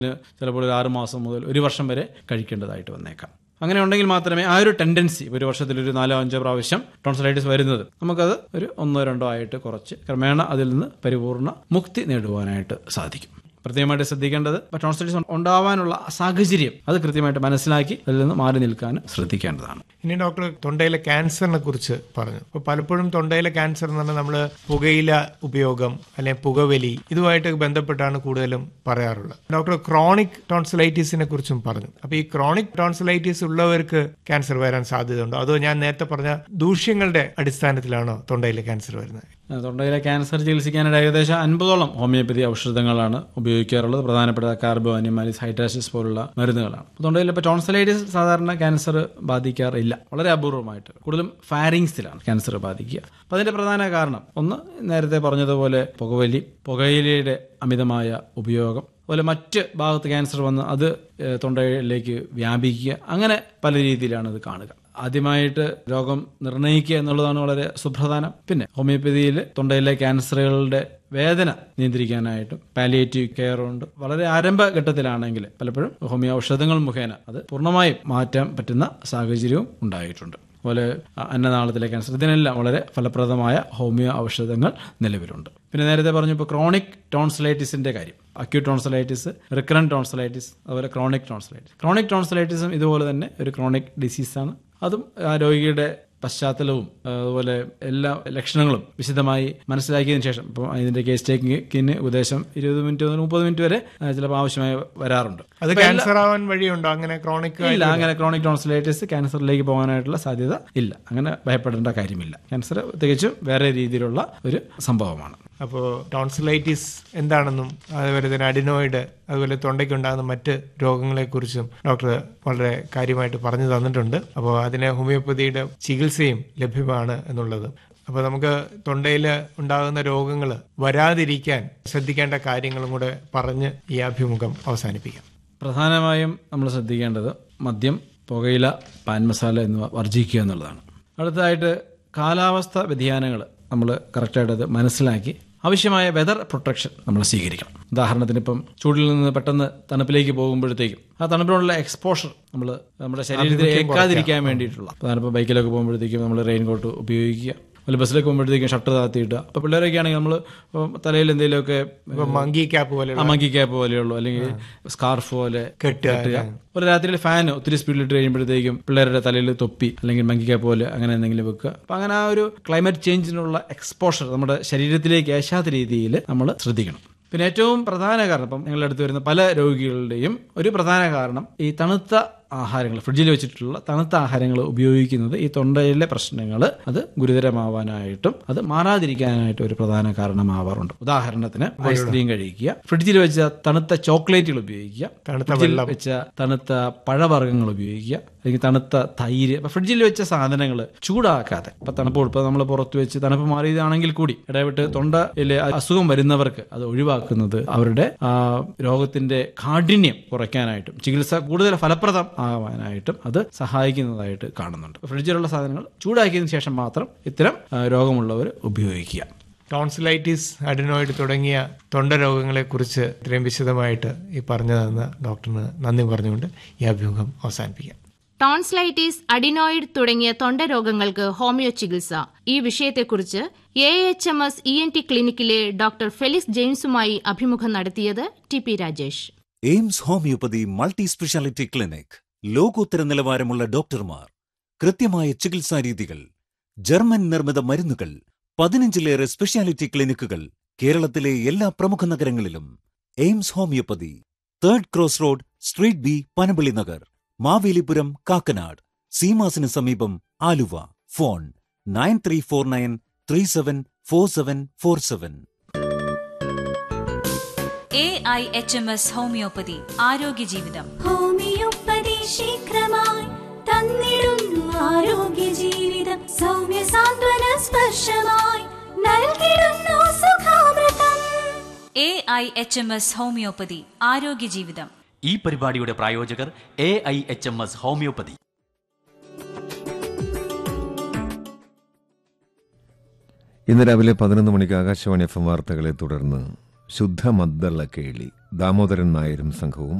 ചിലപ്പോൾ ഒരു ആറ് മാസം മുതൽ ഒരു വർഷം വരെ കഴിക്കേണ്ടതായിട്ട് വന്നേക്കാം അങ്ങനെ ഉണ്ടെങ്കിൽ മാത്രമേ ആ ഒരു ടെൻഡൻസി ഒരു വർഷത്തിൽ ഒരു നാലോ അഞ്ചോ പ്രാവശ്യം ടോൺസിലൈറ്റിസ് വരുന്നത് നമുക്കത് ഒരു ഒന്നോ രണ്ടോ ആയിട്ട് കുറച്ച് ക്രമേണ അതിൽ നിന്ന് പരിപൂർണ മുക്തി നേടുവാനായിട്ട് സാധിക്കും പ്രത്യേകമായിട്ട് ശ്രദ്ധിക്കേണ്ടത് ടോൺസിലൈറ്റിസ് ഉണ്ടാവാനുള്ള സാഹചര്യം അത് കൃത്യമായിട്ട് മനസ്സിലാക്കി അതിൽ നിന്ന് മാറി നിൽക്കാൻ ശ്രദ്ധിക്കേണ്ടതാണ് ഇനി ഡോക്ടർ തൊണ്ടയിലെ ക്യാൻസറിനെ കുറിച്ച് പറഞ്ഞു അപ്പോൾ പലപ്പോഴും തൊണ്ടയിലെ ക്യാൻസർ എന്ന് പറഞ്ഞാൽ നമ്മൾ പുകയില ഉപയോഗം അല്ലെങ്കിൽ പുകവലി ഇതുമായിട്ട് ബന്ധപ്പെട്ടാണ് കൂടുതലും പറയാറുള്ളത് ഡോക്ടർ ക്രോണിക് ടോൺസിലൈറ്റിസിനെ കുറിച്ചും പറഞ്ഞു അപ്പോൾ ഈ ക്രോണിക് ടോൺസിലൈറ്റിസ് ഉള്ളവർക്ക് ക്യാൻസർ വരാൻ സാധ്യതയുണ്ടോ അതോ ഞാൻ നേരത്തെ പറഞ്ഞ ദൂഷ്യങ്ങളുടെ അടിസ്ഥാനത്തിലാണോ തൊണ്ടയിലെ ക്യാൻസർ വരുന്നത് തൊണ്ടയിലെ ക്യാൻസർ ചികിത്സിക്കാനായിട്ട് ഏകദേശം അൻപതോളം ഹോമിയോപ്പതി ഔഷധങ്ങളാണ് ഉപയോഗിക്കാറുള്ളത് പ്രധാനപ്പെട്ട കാർബോ അനിമാലിസ് ഹൈഡ്രാസിസ് പോലുള്ള മരുന്നുകളാണ് തൊണ്ടയിൽ ഇപ്പോൾ ടോൺസലൈറ്റിസ് സാധാരണ ക്യാൻസർ ബാധിക്കാറില്ല വളരെ അപൂർവമായിട്ട് കൂടുതലും ഫാരിങ്സിലാണ് ക്യാൻസർ ബാധിക്കുക അപ്പം അതിന്റെ പ്രധാന കാരണം ഒന്ന് നേരത്തെ പറഞ്ഞതുപോലെ പുകവലി പുകയിലയുടെ അമിതമായ ഉപയോഗം അതുപോലെ മറ്റ് ഭാഗത്ത് ക്യാൻസർ വന്ന് അത് ഏഹ്, തൊണ്ടയിലേക്ക് വ്യാപിക്കുക അങ്ങനെ പല രീതിയിലാണ് ഇത് കാണുക ആദ്യമായിട്ട് രോഗം നിർണ്ണയിക്കുക എന്നുള്ളതാണ് വളരെ സുപ്രധാനം പിന്നെ ഹോമിയോപ്പതിയിൽ തൊണ്ടയിലെ ക്യാൻസറുകളുടെ വേദന നിയന്ത്രിക്കാനായിട്ടും പാലിയേറ്റീവ് കെയർ ഉണ്ട് വളരെ ആരംഭഘട്ടത്തിലാണെങ്കിൽ പലപ്പോഴും ഹോമിയോ ഔഷധങ്ങൾ മുഖേന അത് പൂർണ്ണമായും മാറ്റാൻ പറ്റുന്ന സാഹചര്യവും ഉണ്ടായിട്ടുണ്ട് അതുപോലെ അ- അന്നനാളത്തിലെ ക്യാൻസർ ഇതിനെല്ലാം വളരെ ഫലപ്രദമായ ഹോമിയോ ഔഷധങ്ങൾ നിലവിലുണ്ട് പിന്നെ നേരത്തെ പറഞ്ഞു ഇപ്പോൾ ക്രോണിക് ടോൺസിലൈറ്റിസിന്റെ കാര്യം അക്യൂട്ട് ടോൺസിലൈറ്റിസ് റിക്കറന്റ് ടോൺസിലൈറ്റിസ് അതുപോലെ ക്രോണിക് ടോൺസിലൈറ്റിസ് ക്രോണിക് ടോൺസിലൈറ്റിസും ഇതുപോലെ തന്നെ ഒരു ക്രോണിക് ഡിസീസാണ് അതും ആ രോഗിയുടെ പശ്ചാത്തലവും ആ, അതുപോലെ എല്ലാ ലക്ഷണങ്ങളും വിശദമായി മനസ്സിലാക്കിയതിനു ശേഷം ഇപ്പം ഇതിന്റെ കേസ് ടേക്കിങ്ങിന് ഉദ്ദേശം ഇരുപത് മിനിറ്റ് മുതൽ മുപ്പത് മിനിറ്റ് വരെ ആ, ചിലപ്പോൾ ആവശ്യമായി വരാറുണ്ട് അത് ക്യാൻസർ ആവാൻ വഴിയുണ്ടോ അങ്ങനെ ക്രോണിക് ഇല്ല അങ്ങനെ ക്രോണിക് ടോൺസിലൈറ്റിസ് ക്യാൻസറിലേക്ക് പോകാനായിട്ടുള്ള സാധ്യത ഇല്ല അങ്ങനെ ഭയപ്പെടേണ്ട കാര്യമില്ല ക്യാൻസർ തികച്ചും വേറെ രീതിയിലുള്ള ഒരു സംഭവമാണ് അപ്പോൾ ടോൺസിലൈറ്റിസ് എന്താണെന്നും അതുപോലെ തന്നെ അഡിനോയിഡ് അതുപോലെ തൊണ്ടയ്ക്കുണ്ടാകുന്ന മറ്റ് രോഗങ്ങളെക്കുറിച്ചും ഡോക്ടർ വളരെ കാര്യമായിട്ട് പറഞ്ഞു തന്നിട്ടുണ്ട് അപ്പോൾ അതിന് ഹോമിയോപ്പതിയുടെ ചികിത്സയും ലഭ്യമാണ് എന്നുള്ളത് അപ്പോൾ നമുക്ക് തൊണ്ടയിൽ ഉണ്ടാകുന്ന രോഗങ്ങൾ വരാതിരിക്കാൻ ശ്രദ്ധിക്കേണ്ട കാര്യങ്ങളും കൂടെ പറഞ്ഞ് ഈ അഭിമുഖം അവസാനിപ്പിക്കാം പ്രധാനമായും നമ്മൾ ശ്രദ്ധിക്കേണ്ടത് മദ്യം പുകയില പാൻ മസാല എന്നിവ വർജിക്കുക എന്നുള്ളതാണ് അടുത്തതായിട്ട് കാലാവസ്ഥ വ്യതിയാനങ്ങൾ നമ്മൾ കറക്റ്റായിട്ട് അത് മനസ്സിലാക്കി ആവശ്യമായ വെതർ പ്രൊട്ടക്ഷൻ നമ്മൾ സ്വീകരിക്കണം ഉദാഹരണത്തിന് ഇപ്പം ചൂടിൽ നിന്ന് പെട്ടെന്ന് തണുപ്പിലേക്ക് പോകുമ്പോഴത്തേക്കും ആ തണുപ്പിനോടുള്ള എക്സ്പോഷർ നമ്മൾ നമ്മുടെ ശരീരത്തിൽ ഏൽക്കാതിരിക്കാൻ വേണ്ടിയിട്ടുള്ള പ്രധാനപ്പെട്ട ബൈക്കിലൊക്കെ പോകുമ്പോഴത്തേക്കും നമ്മൾ റെയിൻ കോട്ട് ഉപയോഗിക്കുക അതുപോലെ ബസ്സിലൊക്കെ പോകുമ്പോഴത്തേക്കും ഷർട്ട് താത്തിയിടുക അപ്പോൾ പിള്ളേരൊക്കെ ആണെങ്കിൽ നമ്മൾ തലയിൽ എന്തെങ്കിലുമൊക്കെ ഇപ്പൊ മങ്കി ക്യാപ്പ് പോലെ അമങ്കി ക്യാപ്പ് പോലെയുള്ളൂ അല്ലെങ്കിൽ സ്കാർഫ് പോലെ കെട്ടുക കെട്ടുക ഒരു രാത്രിയിൽ ഫാൻ ഒത്തിരി സ്പീഡിൽ ഇട്ട് കഴിയുമ്പോഴത്തേക്കും പിള്ളേരുടെ തലയിൽ തൊപ്പി അല്ലെങ്കിൽ മങ്കി ക്യാപ്പ് പോലെ അങ്ങനെ എന്തെങ്കിലും വെക്കുക അപ്പൊ അങ്ങനെ ആ ഒരു ക്ലൈമറ്റ് ചേഞ്ചിനുള്ള എക്സ്പോഷർ നമ്മുടെ ശരീരത്തിലേക്ക് ഏശാത്ത രീതിയിൽ നമ്മൾ ശ്രദ്ധിക്കണം പിന്നെ ഏറ്റവും പ്രധാന കാരണം ഇപ്പം ഞങ്ങളുടെ അടുത്ത് വരുന്ന പല രോഗികളുടെയും ഒരു പ്രധാന കാരണം ഈ തണുത്ത ആഹാരങ്ങൾ ഫ്രിഡ്ജിൽ വെച്ചിട്ടുള്ള തണുത്ത ആഹാരങ്ങൾ ഉപയോഗിക്കുന്നത് ഈ തൊണ്ടയിലെ പ്രശ്നങ്ങൾ അത് ഗുരുതരമാവാനായിട്ടും അത് മാറാതിരിക്കാനായിട്ട് ഒരു പ്രധാന കാരണമാവാറുണ്ട് ഉദാഹരണത്തിന് ഐസ്ക്രീം കഴിക്കുക ഫ്രിഡ്ജിൽ വെച്ച തണുത്ത ചോക്ലേറ്റുകൾ ഉപയോഗിക്കുക തണുത്ത ഫ്രിഡ്ജിൽ വെച്ച തണുത്ത പഴവർഗ്ഗങ്ങൾ ഉപയോഗിക്കുക അല്ലെങ്കിൽ തണുത്ത തൈര് അപ്പൊ ഫ്രിഡ്ജിൽ വെച്ച സാധനങ്ങൾ ചൂടാക്കാതെ ഇപ്പൊ തണുപ്പ് ഇപ്പൊ നമ്മൾ പുറത്ത് വെച്ച് തണുപ്പ് മാറിയതാണെങ്കിൽ കൂടി ഇടവിട്ട് തൊണ്ടയിലെ അസുഖം വരുന്നവർക്ക് അത് ഒഴിവാക്കുന്നത് അവരുടെ ആ രോഗത്തിന്റെ കാഠിന്യം കുറയ്ക്കാനായിട്ടും ചികിത്സ കൂടുതൽ ഫലപ്രദം ആവാനായിട്ടും അത് സഹായിക്കുന്നതായിട്ട് കാണുന്നുണ്ട് ഫ്രിഡ്ജിലുള്ള സാധനങ്ങൾ ചൂടാക്കിയതിനു ശേഷം മാത്രം ഇത്തരം ആ, രോഗമുള്ളവർ ഉപയോഗിക്കുക ടോൺസിലൈറ്റിസ് അഡിനോയിഡ് തുടങ്ങിയ തൊണ്ട രോഗങ്ങളെക്കുറിച്ച് ഇത്രയും വിശദമായിട്ട് ഈ പറഞ്ഞു തന്ന ഡോക്ടറിന് നന്ദി പറഞ്ഞുകൊണ്ട് ഈ അഭിമുഖം അവസാനിപ്പിക്കാം ടോൺസ്ലൈറ്റിസ് അഡിനോയിഡ് തുടങ്ങിയ തൊണ്ട രോഗങ്ങൾക്ക് ഹോമിയോ ചികിത്സ ഈ വിഷയത്തെക്കുറിച്ച് A H M S E N T ക്ലിനിക്കിലെ ഡോക്ടർ ഫെലിക്സ് ജെയിംസുമായി അഭിമുഖം നടത്തിയത് T P Rajesh AIMS homoeopathy multi speciality clinic ലോകോത്തര നിലവാരമുള്ള ഡോക്ടർമാർ കൃത്യമായ ചികിത്സാ രീതികൾ ജർമ്മൻ നിർമ്മിത മരുന്നുകൾ പതിനഞ്ചിലേറെ സ്പെഷ്യാലിറ്റി ക്ലിനിക്കുകൾ കേരളത്തിലെ എല്ലാ പ്രമുഖ നഗരങ്ങളിലും AIMS homoeopathy third cross road street B Panampilly Nagar Mavelipuram Kakkanad സീമാസിന് സമീപം Aluva phone nine three four nine three seven four seven four seven A I H M S homoeopathy ആരോഗ്യ ജീവിതം ഹോമിയോപ്പതി ശീഘ്രമായി തന്നിടുന്നു ആരോഗ്യ ജീവിതം സൗമ്യ സാന്ത്വന സ്പർശമായി നൽകിടുന്നു സുഖാമൃതം A I H M S homoeopathy ആരോഗ്യ ജീവിതം ഈ പരിപാടിയുടെ പ്രായോജകർ A I H M S homoeopathy ഇന്ന് രാവിലെ പതിനൊന്ന് മണിക്ക് ആകാശവാണി എഫ് എം വാർത്തകളെ തുടർന്ന് ശുദ്ധ മദ്ദള കേളി ദാമോദരൻ നായരും സംഘവും